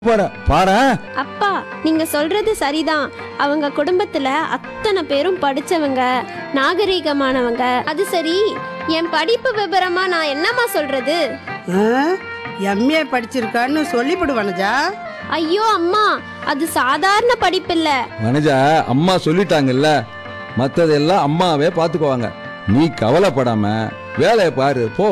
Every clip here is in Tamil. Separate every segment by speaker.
Speaker 1: போற பாரு
Speaker 2: அப்பா நீங்க சொல்றது சரிதான் அவங்க குடும்பத்துல அத்தனை பேரும் படிச்சவங்க நாகரீகமானவங்க அது சரி என் படிப்பு விவரமா நான் என்னம்மா சொல்றது
Speaker 3: எம்ஏ படிச்சிருக்கான்னு சொல்லிவிடு வனஜா
Speaker 2: ஐயோ அம்மா அது சாதாரண படிப்பில்ல
Speaker 1: வனஜா அம்மா சொல்லிட்டாங்கல்ல மத்ததெல்லாம் அம்மாவே பாத்துக்குவாங்க நீ கவலைப்படாம வேலையை பாரு போ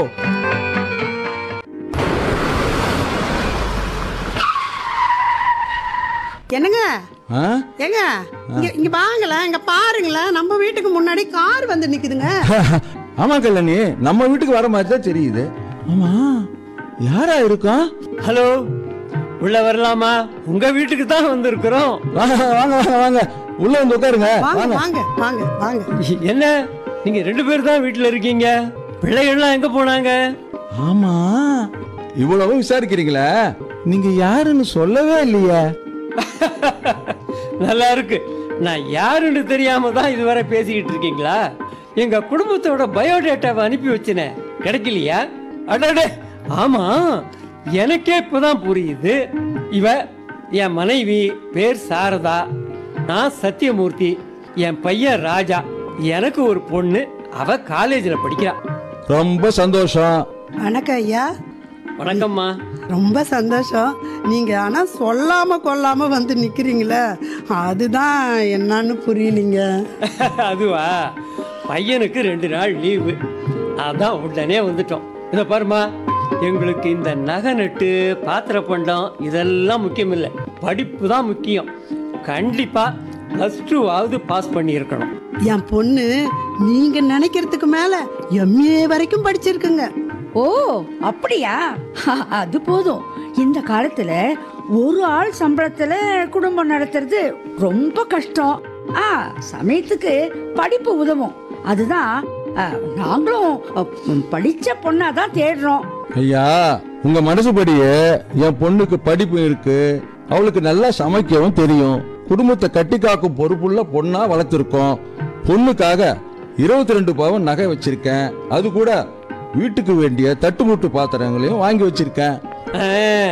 Speaker 3: என்னங்க
Speaker 1: ஆ?
Speaker 3: ஏங்க இங்க இங்க வாங்களேன் இங்க பாருங்களேன் நம்ம வீட்டுக்கு முன்னாடி கார் வந்து நிக்குதுங்க
Speaker 1: ஆமா கல்யாணி நம்ம வீட்டுக்கு வர மாதிரி தான் தெரியுது ஆமா யாரா இருக்கும்
Speaker 4: ஹலோ உள்ள வரலாமா உங்க வீட்டுக்கு தான் வந்திருக்கிறோம்
Speaker 1: வாங்க வாங்க வாங்க வாங்க உள்ள வந்து உட்காருங்க
Speaker 3: வாங்க
Speaker 1: வாங்க
Speaker 3: வாங்க வாங்க வாங்க
Speaker 4: என்ன நீங்க ரெண்டு பேர் தான் வீட்டுல இருக்கீங்க பிள்ளைகள்லாம் எங்க போனாங்க
Speaker 1: ஆமா இவ்வளவு விசாரிக்கிறீங்களே நீங்க யாருன்னு சொல்லவே இல்லையே
Speaker 4: நல்லா இருக்கு நான் யாருன்னு தெரியாம தான் இதுவரை பேசிக்கிட்டு இருக்கீங்களா எங்க குடும்பத்தோட பயோடேட்டாவை அனுப்பி வச்சினே கிடைக்கலையா அடடே ஆமா எனக்கே இப்பதான் புரியுது இவ என் மனைவி பேர் சாரதா நான் சத்தியமூர்த்தி என் பையன் ராஜா எனக்கு ஒரு பொண்ணு அவ காலேஜில் படிக்கிறா
Speaker 1: ரொம்ப சந்தோஷம்
Speaker 3: வணக்கம் ஐயா
Speaker 4: வணக்கம்மா
Speaker 3: ரொம்ப சந்தோஷம் நீங்க ஆனா சொல்லாம கொல்லாம வந்து நிக்கிறீங்களே அதுதான் என்னன்னு புரியலீங்க
Speaker 4: அதுவா பையனுக்கு ரெண்டு நாள் லீவு அதான் உடனே வந்துட்டோம் இதை பாருமா எங்களுக்கு இந்த நகை நட்டு பாத்திர பண்டம் இதெல்லாம் முக்கியம் இல்லை படிப்பு தான் முக்கியம் கண்டிப்பா ப்ளஸ் டூவாவது பாஸ் பண்ணியிருக்கணும்
Speaker 3: என் பொண்ணு நீங்க நினைக்கிறதுக்கு மேல எம்ஏ வரைக்கும் படிச்சிருக்குங்க
Speaker 5: ஓ அப்படியா அது போதும் இந்த காலத்துல ஒரு ஆள் சம்பளத்துல குடும்பம் நடத்துறது ரொம்ப கஷ்டம் ஆ சமயத்துக்கு படிப்பு உதவும் அதுதான் ஆ, நாங்களும் அ, ம், படிச்ச பொண்ணா தான் தேடுறோம்
Speaker 1: ஐயா உங்க மனசுபடியே என் பொண்ணுக்கு படிப்பு இருக்கு அவளுக்கு நல்லா சமைக்கவும் தெரியும் குடும்பத்தை கட்டி காக்கும் பொறுப்புள்ள பொண்ணா வளர்த்துருக்கோம் பொண்ணுக்காக இருபத்தி ரெண்டு பவன் நகை வச்சிருக்கேன் அது கூட வீட்டுக்கு வேண்டிய தட்டுமுட்டு பாத்திரங்களையும் வாங்கி வச்சிருக்கேன்
Speaker 4: ஆ,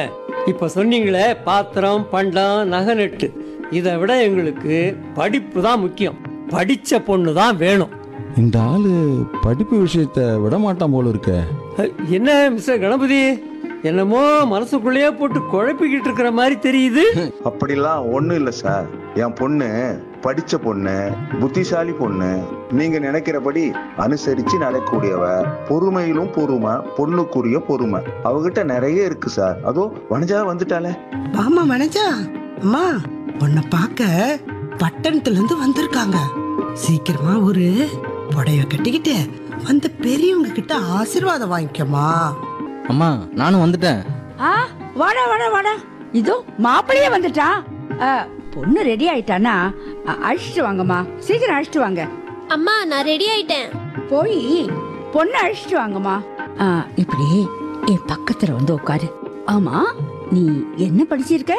Speaker 4: இப்ப சொன்னீங்களே பாத்திரம் பண்டம் நகை நட்டு இதை விட எங்களுக்கு படிப்பு தான் முக்கியம் படிச்ச பொண்ணு தான் வேணும்
Speaker 1: இந்த ஆளு படிப்பு விஷயத்த விட மாட்டான் போல இருக்க
Speaker 4: அஹ், என்ன மிஸ்டர் கணபதி என்னமோ மனசுக்குள்ளேயே போட்டு குழப்பிக்கிட்டு இருக்கிற மாதிரி தெரியுது
Speaker 6: அப்படிலாம் ஒண்ணும் இல்ல சார் என் பொண்ணு படிச்ச பொண்ணு புத்திசாலி பொண்ணு நீங்க நினைக்கிறபடி அனுசரிச்சு நடக்கக்கூடியவ பொறுமையிலும் பொறுமை பொண்ணுக்குரிய பொறுமை அவகிட்ட நிறைய இருக்கு சார் அதோ வனஜா வந்துட்டாலே
Speaker 3: வாமா வனஜா அம்மா உன்னை பார்க்க பட்டணத்துல இருந்து வந்திருக்காங்க சீக்கிரமா ஒரு புடவை கட்டிக்கிட்டு வந்து பெரியவங்க கிட்ட ஆசீர்வாதம் வாங்கிக்கமா
Speaker 7: அம்மா நானும் வந்துட்டேன்
Speaker 5: ஆ வாடா வாடா வாடா இதோ மாப்பிள்ளையே வந்துட்டான் ஆ, பொண்ணு ரெடி ஆயிட்டானா அ, அழைச்சிட்டு வாங்கம்மா சீக்கிரம் அழைச்சிட்டு வாங்க
Speaker 2: அம்மா நான் ரெடி ஆயிட்டேன்
Speaker 5: போய் பொண்ணு அழைச்சிட்டு வாங்கம்மா ஆ, இப்படி என் பக்கத்துல வந்து உட்காரு ஆமா நீ என்ன படிச்சிருக்க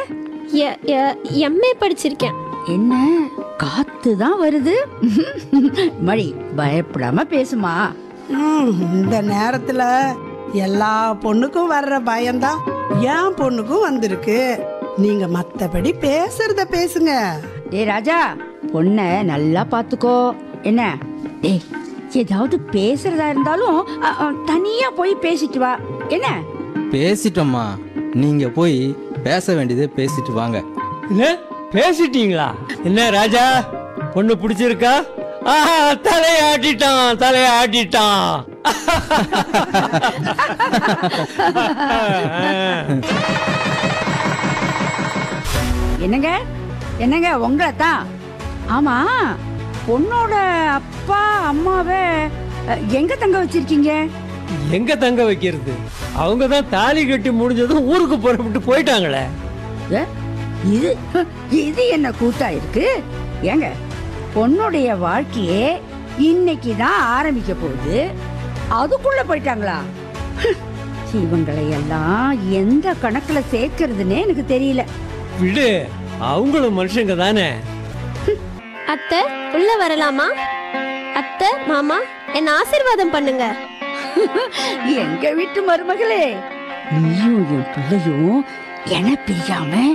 Speaker 2: எம்ஏ படிச்சிருக்கேன்
Speaker 5: என்ன காத்து தான் வருது மணி பயப்படாம பேசுமா
Speaker 3: ம், இந்த நேரத்துல எல்லா பொண்ணுக்கும் வர்ற பயம்தான் என் பொண்ணுக்கும் வந்திருக்கு நீங்க மத்தபடி பேசுறத பேசுங்க
Speaker 5: டேய் ராஜா பொண்ண நல்லா பாத்துக்கோ என்ன டேய் ஏதாவது பேசுறதா இருந்தாலும் அ, அ, தனியா போய் பேசிட்டு வா என்ன
Speaker 7: பேசிட்டோம்மா நீங்க போய் பேச வேண்டியதை பேசிட்டு வாங்க
Speaker 4: என்ன பேசிட்டீங்களா என்ன ராஜா பொண்ணு பிடிச்சிருக்கா ஆஹா தலையை ஆட்டிட்டான் தலையை ஆட்டிட்டான்
Speaker 5: என்னங்க என்னங்க உங்களை தான் ஆமா பொண்ணோட அப்பா அம்மாவை அ, எங்க தங்க வச்சிருக்கீங்க
Speaker 4: எங்க தங்க வைக்கிறது அவங்க தான் தாலி கட்டி முடிஞ்சதும் ஊருக்கு புறப்பட்டு போயிட்டாங்களே
Speaker 5: ஏ, இது இது என்ன கூத்தா இருக்கு ஏங்க பொண்ணுடைய வாழ்க்கையே இன்னைக்கு தான் ஆரம்பிக்க போகுது அதுக்குள்ள போயிட்டாங்களா இவங்களை எல்லாம் எந்த கணக்குல சேர்க்கறதுன்னே எனக்கு தெரியல
Speaker 4: விடு அவங்களும் மனுஷங்க தானே
Speaker 2: அத்தை உள்ள வரலாமா அத்தை மாமா என்ன ஆசீர்வாதம் பண்ணுங்க
Speaker 5: எங்க வீட்டு மருமகளே நீயும் என் பிள்ளையும் என பிரியாம